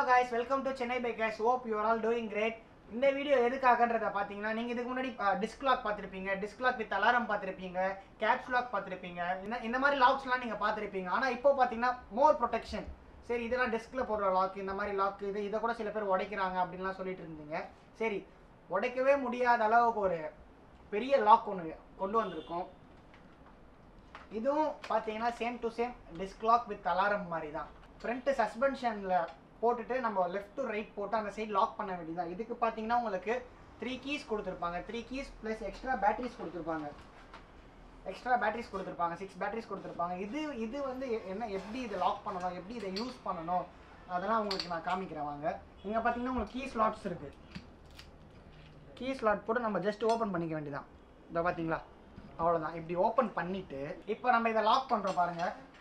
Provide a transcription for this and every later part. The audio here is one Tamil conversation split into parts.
guys welcome to Chennai bikers hope you are all doing great இந்த வீடியோ எதுக்காகன்றத பார்த்தீங்கன்னா நீங்கள் இதுக்கு முன்னாடி டிஸ்க் லாக் பார்த்துருப்பீங்க டிஸ்க் லாக் வித் அலாரம் பார்த்துருப்பீங்க கேப்ஸ் லாக் பார்த்துருப்பீங்க இந்த இந்த மாதிரி லாக்ஸ்லாம் நீங்கள் பார்த்துருப்பீங்க ஆனால் இப்போ பார்த்தீங்கன்னா மோர் ப்ரொடெக்ஷன் சரி இதெல்லாம் டெஸ்கில் போடுற லாக் இந்த மாதிரி லாக் இது இதை கூட சில பேர் உடைக்கிறாங்க அப்படின்லாம் சொல்லிட்டு இருந்தீங்க சரி உடைக்கவே முடியாத அளவுக்கு ஒரு பெரிய லாக் ஒன்று கொண்டு வந்திருக்கோம் இதுவும் பார்த்தீங்கன்னா same to same disc lock with alarm மாதிரி தான் ஃப்ரண்ட் சஸ்பென்ஷனில் போட்டுட்டு நம்ம லெஃப்ட் டு ரைட் போட்டு அந்த சைடு லாக் பண்ண வேண்டியதான் இதுக்கு பார்த்தீங்கன்னா உங்களுக்கு த்ரீ கீஸ் கொடுத்துருப்பாங்க three keys plus extra batteries கொடுத்துருப்பாங்க எக்ஸ்ட்ரா பேட்டரிஸ் கொடுத்துருப்பாங்க சிக்ஸ் பேட்டரிஸ் கொடுத்துருப்பாங்க இது இது வந்து எ- என்ன எப்படி இதை லாக் பண்ணணும் எப்படி இதை யூஸ் பண்ணணும் அதெல்லாம் உங்களுக்கு நான் காமிக்கிறேன் வாங்க இங்கே பார்த்தீங்கன்னா உங்களுக்கு கீ ஸ்லாட்ஸ் இருக்குது கீ ஸ்லாட் போட்டு நம்ம ஜஸ்ட் ஓப்பன் பண்ணிக்க வேண்டியதான் இதை பார்த்தீங்களா அவ்வளோதான் இப்படி ஓப்பன் பண்ணிட்டு இப்போ நம்ம இதை லாக் பண்ணுறோம் பாருங்க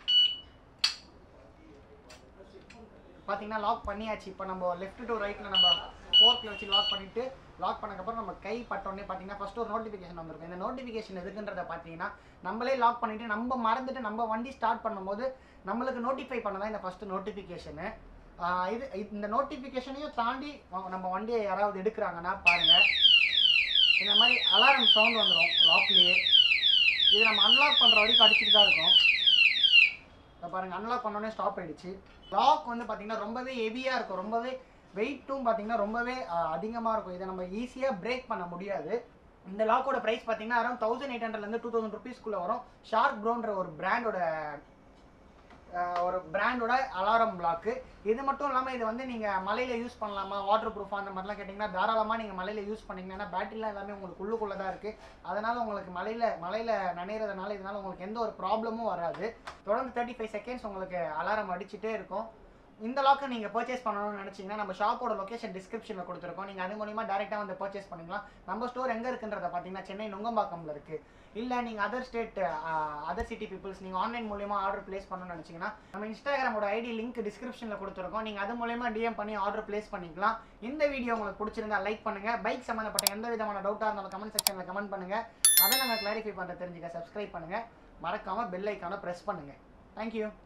பார்த்தீங்கன்னா லாக் பண்ணியாச்சு இப்போ நம்ம லெஃப்ட் டு ரைட்டில் நம்ம ஃபோர்க்கில் வச்சு லாக் பண்ணிட்டு லாக் பண்ணக்கப்புறம் நம்ம கை பட்டோடனே பார்த்தீங்கன்னா ஃபஸ்ட்டு ஒரு நோட்டிஃபிகேஷன் வந்திருக்கும் இந்த நோட்டிஃபிகேஷன் எதுக்குன்றத பார்த்தீங்கன்னா நம்மளே லாக் பண்ணிட்டு நம்ம மறந்துட்டு நம்ம வண்டி ஸ்டார்ட் பண்ணும்போது நம்மளுக்கு நோட்டிஃபை பண்ணதான் இந்த ஃபஸ்ட்டு நோட்டிஃபிகேஷனு இது இந்த நோட்டிஃபிகேஷனையும் தாண்டி வ- நம்ம வண்டியை யாராவது எடுக்கிறாங்கன்னா பாருங்கள் இந்த மாதிரி அலாரம் சவுண்ட் வந்துடும் லாக்லேயே இது நம்ம அன்லாக் பண்ணுற வரைக்கும் அடிச்சுட்டு தான் இருக்கும் இதை பாருங்க அன்லாக் பண்ணோடனே ஸ்டாப் ஆயிடுச்சு லாக் வந்து பார்த்தீங்கன்னா ரொம்பவே ஹெவியாக இருக்கும் ரொம்பவே வெயிட்டும் பார்த்தீங்கன்னா ரொம்பவே அதிகமாக இருக்கும் இதை நம்ம ஈஸியாக பிரேக் பண்ண முடியாது இந்த லாக்கோட ப்ரைஸ் பார்த்தீங்கன்னா அரௌண்ட் தௌசண்ட் எயிட் ஹண்ட்ரட்லேருந்து டூ தௌசண்ட் ருபீஸ்க்குள்ளே வரும் ஷார்க் ப்ரோன்ற ஒரு பிராண்டோட ஒரு பிராண்டோட அலாரம் பிளாக்கு இது மட்டும் இல்லாமல் இது வந்து நீங்கள் மலையில் யூஸ் பண்ணலாமா வாட்டர் ப்ரூஃப் அந்த மாதிரிலாம் கேட்டிங்கன்னா தாராளமாக நீங்கள் மலையில் யூஸ் பண்ணீங்கன்னா ஏன்னா பேட்டரிலாம் எல்லாமே உங்களுக்கு உள்ளுக்குள்ளே தான் இருக்குது அதனால் உங்களுக்கு மலையில் மலையில் நனையிறதுனால இதனால் உங்களுக்கு எந்த ஒரு ப்ராப்ளமும் வராது தொடர்ந்து தேர்ட்டி ஃபைவ் செகண்ட்ஸ் உங்களுக்கு அலாரம் அடிச்சுட்டே இருக்கும் இந்த லாக்கை நீங்கள் பர்ச்சேஸ் பண்ணணும்னு நினச்சிங்கன்னா நம்ம ஷாப்போட லொகேஷன் டிஸ்கிரிப்ஷனில் கொடுத்துருக்கோம் நீங்கள் அது மூலிமா டேரெக்டாக வந்து பர்ச்சேஸ் பண்ணிக்கலாம் நம்ம ஸ்டோர் எங்கே இருக்குன்றத பார்த்தீங்கன்னா சென்னை நுங்கம்பாக்கம்ல இருக்குது இல்லை நீங்கள் other state other city peoples நீங்கள் ஆன்லைன் மூலியமாக ஆர்டர் ப்ளேஸ் பண்ணணும்னு நினச்சிங்கன்னா நம்ம இன்ஸ்டாகிராமோட ஐடி லிங்க் டிஸ்கிரிப்ஷனில் கொடுத்துருக்கோம் நீங்கள் அது மூலியமாக டிஎம் பண்ணி ஆர்டர் ப்ளேஸ் பண்ணிக்கலாம் இந்த வீடியோ உங்களுக்கு பிடிச்சிருந்தா லைக் பண்ணுங்கள் பைக் சம்மந்தப்பட்ட எந்த விதமான டவுட்டாக இருந்தாலும் கமெண்ட் செக்ஷனில் கமெண்ட் பண்ணுங்கள் அதை நாங்கள் கிளாரிஃபை பண்ணுற தெரிஞ்சுக்க சப்ஸ்கிரைப் பண்ணுங்கள் மறக்காமல் பெல் ஐக்கானை ப்ரெஸ் பண்ணுங்கள் தேங்க்யூ